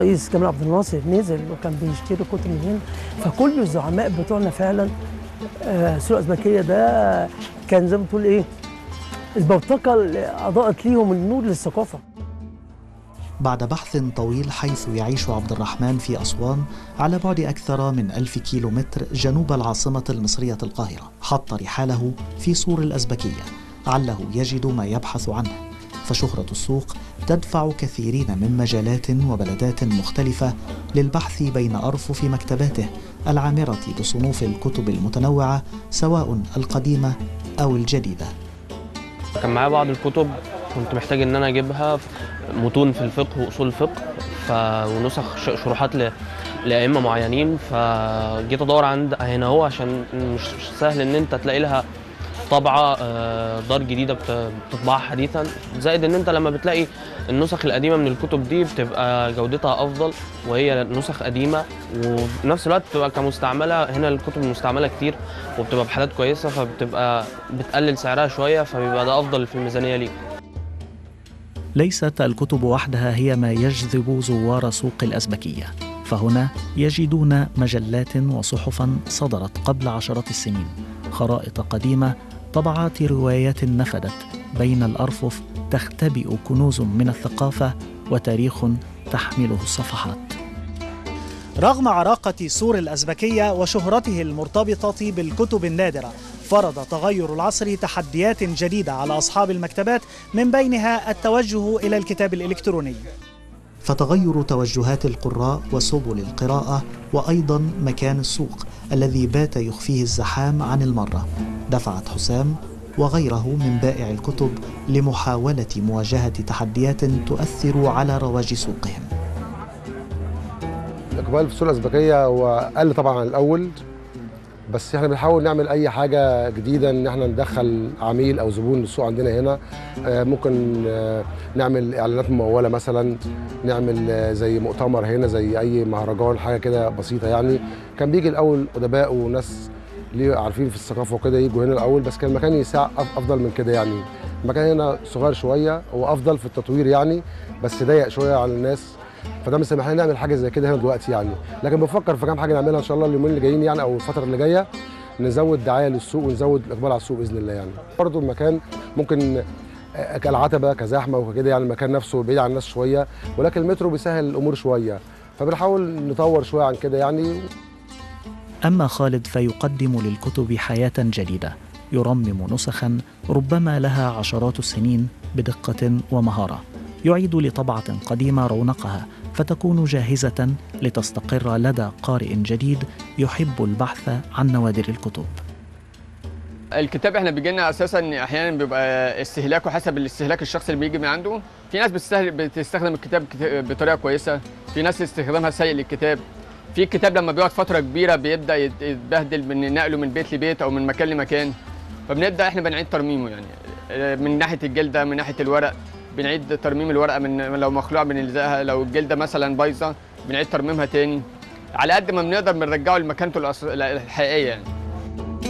رئيس جمال عبد الناصر نزل وكان بيشتري كتب من هنا فكل الزعماء بتوعنا فعلا آه، سوق الازبكيه ده كان زي ما بتقول ايه البوتقه اللي اضاءت ليهم النور للثقافه بعد بحث طويل حيث يعيش عبد الرحمن في أسوان على بعد أكثر من ألف كيلو متر جنوب العاصمة المصرية القاهرة حط رحاله في سور الأزبكية عله يجد ما يبحث عنه فشهرة السوق تدفع كثيرين من مجالات وبلدات مختلفة للبحث بين أرفف مكتباته العامرة بصنوف الكتب المتنوعة سواء القديمة أو الجديدة كان معايا بعض الكتب كنت محتاج ان انا اجيبها متون في الفقه واصول الفقه ف... ونسخ ش- شروحات ل... لائمه معينين فجيت ادور عند هنا هو عشان مش مش سهل ان انت تلاقي لها طبعه آه، دار جديده بت- بتطبعها حديثا زائد ان انت لما بتلاقي النسخ القديمه من الكتب دي بتبقى جودتها افضل وهي نسخ قديمه وفي نفس الوقت بتبقى كمستعمله هنا الكتب المستعمله كتير وبتبقى بحالات كويسه فبتبقى بتقلل سعرها شويه فبيبقى ده افضل في الميزانيه ليك ليست الكتب وحدها هي ما يجذب زوار سوق الأزبكية فهنا يجدون مجلات وصحفا صدرت قبل عشرات السنين خرائط قديمة طبعات روايات نفدت بين الأرفف تختبئ كنوز من الثقافة وتاريخ تحمله الصفحات رغم عراقة سور الأزبكية وشهرته المرتبطة بالكتب النادرة فرض تغير العصر تحديات جديدة على أصحاب المكتبات من بينها التوجه إلى الكتاب الإلكتروني فتغير توجهات القراء وسبل القراءة وأيضا مكان السوق الذي بات يخفيه الزحام عن المرة دفعت حسام وغيره من بائع الكتب لمحاولة مواجهة تحديات تؤثر على رواج سوقهم الاقبال في السوق الازبكيه هو قل طبعا عن الاول بس احنا بنحاول نعمل اي حاجه جديده ان احنا ندخل عميل او زبون للسوق عندنا هنا آه، ممكن آه، نعمل اعلانات مموله مثلا نعمل آه، زي مؤتمر هنا زي اي مهرجان حاجه كده بسيطه يعني كان بيجي الاول ادباء وناس ليه عارفين في الثقافه وكده يجوا هنا الاول بس كان المكان يساع أف- افضل من كده يعني المكان هنا صغير شويه هو افضل في التطوير يعني بس ضيق شويه على الناس فده مسمح لنا نعمل حاجه زي كده هنا دلوقتي يعني لكن بنفكر في كام حاجه نعملها ان شاء الله اليومين اللي جايين يعني او الفتره اللي جايه نزود دعايه للسوق ونزود الاقبال على السوق باذن الله يعني برضه المكان ممكن آه، كالعتبه كزحمه وكده يعني المكان نفسه بعيد عن الناس شويه ولكن المترو بيسهل الامور شويه فبنحاول نطور شويه عن كده يعني أما خالد فيقدم للكتب حياة جديدة يرمم نسخا ربما لها عشرات السنين بدقة ومهارة يعيد لطبعة قديمة رونقها فتكون جاهزة لتستقر لدى قارئ جديد يحب البحث عن نوادر الكتب الكتاب احنا بيجي لنا اساسا احيانا بيبقى استهلاكه حسب الاستهلاك الشخصي اللي بيجي من عنده في ناس بتستهل... بتستخدم الكتاب كت- بطريقه كويسه في ناس استخدامها سيء للكتاب في الكتاب لما بيقعد فتره كبيره بيبدا يت- يتبهدل من نقله من بيت لبيت او من مكان لمكان فبنبدا احنا بنعيد ترميمه يعني آه، من ناحيه الجلده من ناحيه الورق بنعيد ترميم الورقه من لو مخلوع بنلزقها لو الجلده مثلا بايظه بنعيد ترميمها تاني على قد ما بنقدر بنرجعه لمكانته الأص- الحقيقيه يعني